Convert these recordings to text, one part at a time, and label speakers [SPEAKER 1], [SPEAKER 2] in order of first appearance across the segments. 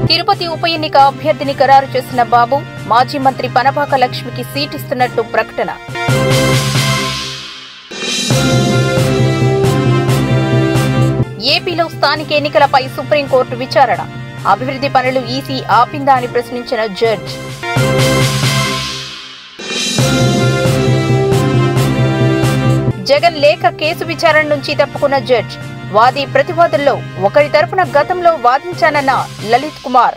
[SPEAKER 1] తిరుపతి ఉప ఎన్నిక అభ్యర్థిని ఖరారు చేసిన బాబు మాజీ మంత్రి పనపాక లక్ష్మికి సీట్ ఇస్తున్నట్టు ప్రకటన ఏపీలో స్థానిక ఎన్నికలపై సుప్రీంకోర్టు విచారణ అభివృద్ధి పనులు ఈసీ ఆపిందా అని ప్రశ్నించిన జడ్జ్ జగన్ లేఖ కేసు విచారణ నుంచి తప్పుకున్న జడ్జ్ వాది ప్రతివాదుల్లో ఒకరి తరపున గతంలో వాదించానన్న లలిత్ కుమార్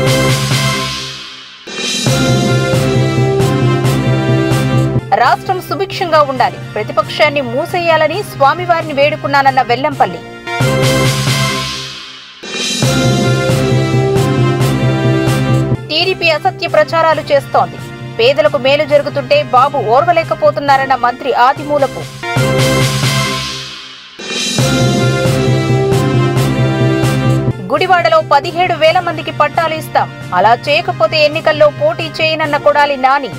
[SPEAKER 1] రాష్ట్రం సుభిక్షంగా ఉండాలి ప్రతిపక్షాన్ని మూసేయాలని స్వామివారిని వేడుకున్నానన్న వెల్లంపల్లి టీడీపీ అసత్య ప్రచారాలు చేస్తోంది పేదలకు మేలు జరుగుతుంటే బాబు ఓర్వలేకపోతున్నారన్న మంత్రి ఆదిమూలపు గుడివాడలో పదిహేడు వేల మందికి పట్టాలు ఇస్తాం అలా చేయకపోతే ఎన్నికల్లో పోటీ చేయనన్న కొడాలి నాని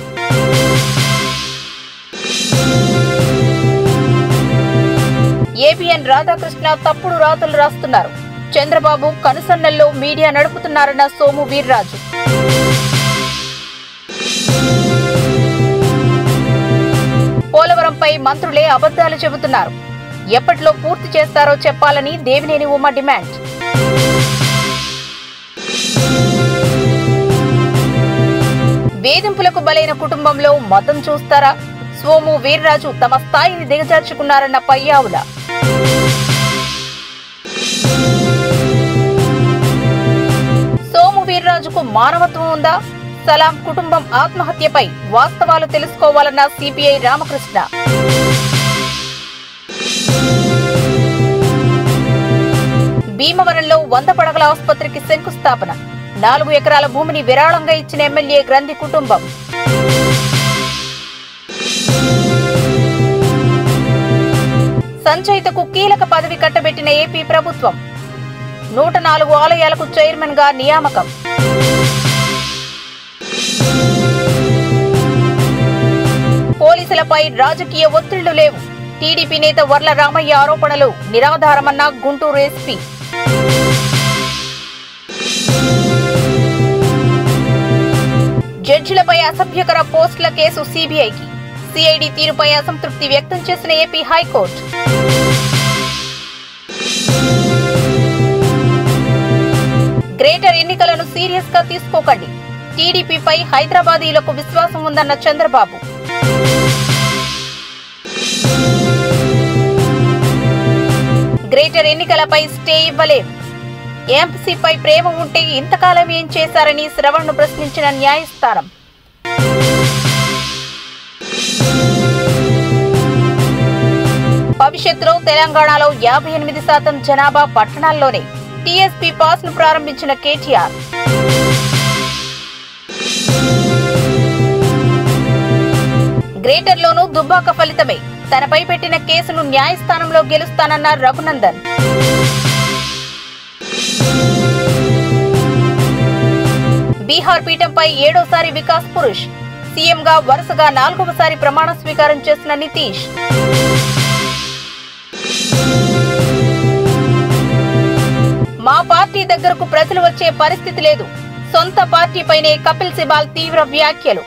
[SPEAKER 1] ఏబిఎన్ రాధాకృష్ణ తప్పుడు రాతలు రాస్తున్నారు చంద్రబాబు కనుసన్నల్లో మీడియా నడుపుతున్నారన్న సోము వీర్రాజు పోలవరంపై మంత్రులే అబద్ధాలు చెబుతున్నారు ఎప్పటిలో పూర్తి చేస్తారో చెప్పాలని దేవినేని ఉమ డిమాండ్ వేధింపులకు బలైన కుటుంబంలో మతం చూస్తారా సోము వీర్రాజు తమ స్థాయిని దిగజార్చుకున్నారన్న పయ్యావుల సోము వీర్రాజుకు మానవత్వం ఉందా సలాం కుటుంబం ఆత్మహత్యపై వాస్తవాలు తెలుసుకోవాలన్న సిపిఐ రామకృష్ణ భీమవరంలో వంద పడగల ఆసుపత్రికి శంకుస్థాపన నాలుగు ఎకరాల భూమిని విరాళంగా ఇచ్చిన ఎమ్మెల్యే గ్రంథి కుటుంబం సంచయితకు కీలక పదవి కట్టబెట్టిన ఏపీ ప్రభుత్వం నూట నాలుగు ఆలయాలకు చైర్మన్ గా నియామకం పోలీసులపై రాజకీయ ఒత్తిళ్లు లేవు టీడీపీ నేత వర్ల రామయ్య ఆరోపణలు నిరాధారమన్న గుంటూరు ఎస్పీ జడ్జిలపై అసభ్యకర పోస్టుల కేసు సిబిఐకి సిఐడి తీరుపై అసంతృప్తి వ్యక్తం చేసిన ఏపీ హైకోర్టు గ్రేటర్ ఎన్నికలను సీరియస్ గా తీసుకోకండి టీడీపీపై హైదరాబాదీలకు విశ్వాసం ఉందన్న చంద్రబాబు గ్రేటర్ ఎన్నికలపై స్టే ఇవ్వలేం ఎంపీసీపై ప్రేమ ఉంటే ఇంతకాలం ఏం చేశారని శ్రవణ్ను ప్రశ్నించిన న్యాయస్థానం భవిష్యత్తులో తెలంగాణలో యాభై ఎనిమిది శాతం జనాభా పట్టణాల్లోనే టీఎస్పీ పాస్ ను ప్రారంభించిన కేటీఆర్ గ్రేటర్లోనూ దుబ్బాక ఫలితమే తనపై పెట్టిన కేసును న్యాయస్థానంలో గెలుస్తానన్న రఘునందన్ బీహార్ పీఠంపై ఏడోసారి వికాస్ పురుష్ సీఎంగా వరుసగా నాలుగవసారి ప్రమాణ స్వీకారం చేసిన నితీష్ మా పార్టీ దగ్గరకు ప్రజలు వచ్చే పరిస్థితి లేదు సొంత పార్టీపైనే కపిల్ సిబాల్ తీవ్ర వ్యాఖ్యలు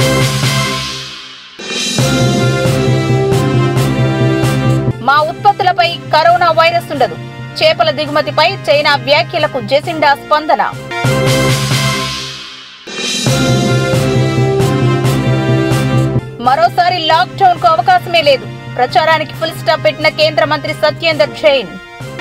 [SPEAKER 1] మా ఉత్పత్తులపై కరోనా వైరస్ ఉండదు చేపల దిగుమతిపై చైనా వ్యాఖ్యలకు జెసిండా స్పందన మరోసారి లాక్ డౌన్ కు అవకాశమే లేదు ప్రచారానికి ఫుల్ స్టాప్ పెట్టిన కేంద్ర మంత్రి సత్యేందర్ జైన్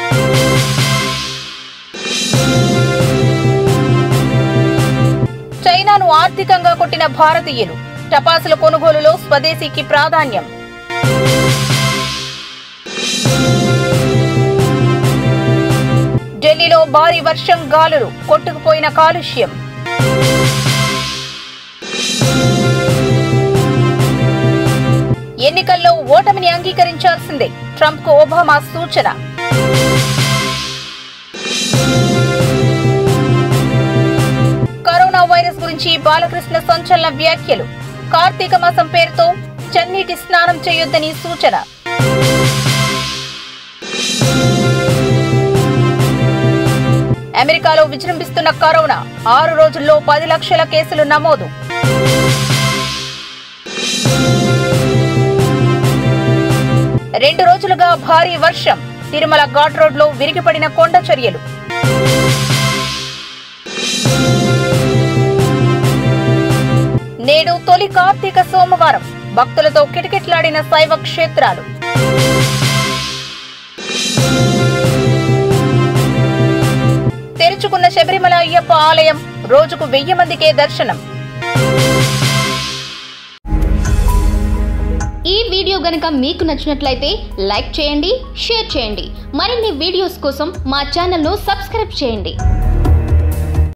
[SPEAKER 1] చైనాను ఆర్థికంగా కొట్టిన భారతీయులు టపాసుల కొనుగోలులో స్వదేశీకి ప్రాధాన్యం ఢిల్లీలో భారీ వర్షం గాలులు కొట్టుకుపోయిన కాలుష్యం ఎన్నికల్లో ఓటమిని అంగీకరించాల్సిందే ట్రంప్ కు ఒబామా సూచన కరోనా వైరస్ గురించి బాలకృష్ణ సంచలన వ్యాఖ్యలు కార్తీక మాసం పేరుతో చన్నీటి స్నానం చేయొద్దని సూచన అమెరికాలో విజృంభిస్తున్న కరోనా ఆరు రోజుల్లో పది లక్షల కేసులు నమోదు రెండు రోజులుగా భారీ వర్షం తిరుమల ఘాట్ రోడ్లో విరిగిపడిన కొండ చర్యలు నేడు తొలి కార్తీక సోమవారం భక్తులతో కిటకిటలాడిన శైవ క్షేత్రాలు తెరుచుకున్న శబరిమల అయ్యప్ప ఆలయం రోజుకు వెయ్యి మందికే దర్శనం
[SPEAKER 2] ఈ వీడియో గనుక మీకు నచ్చినట్లయితే లైక్ చేయండి షేర్ చేయండి మరిన్ని వీడియోస్ కోసం మా ఛానల్ను సబ్స్క్రైబ్ చేయండి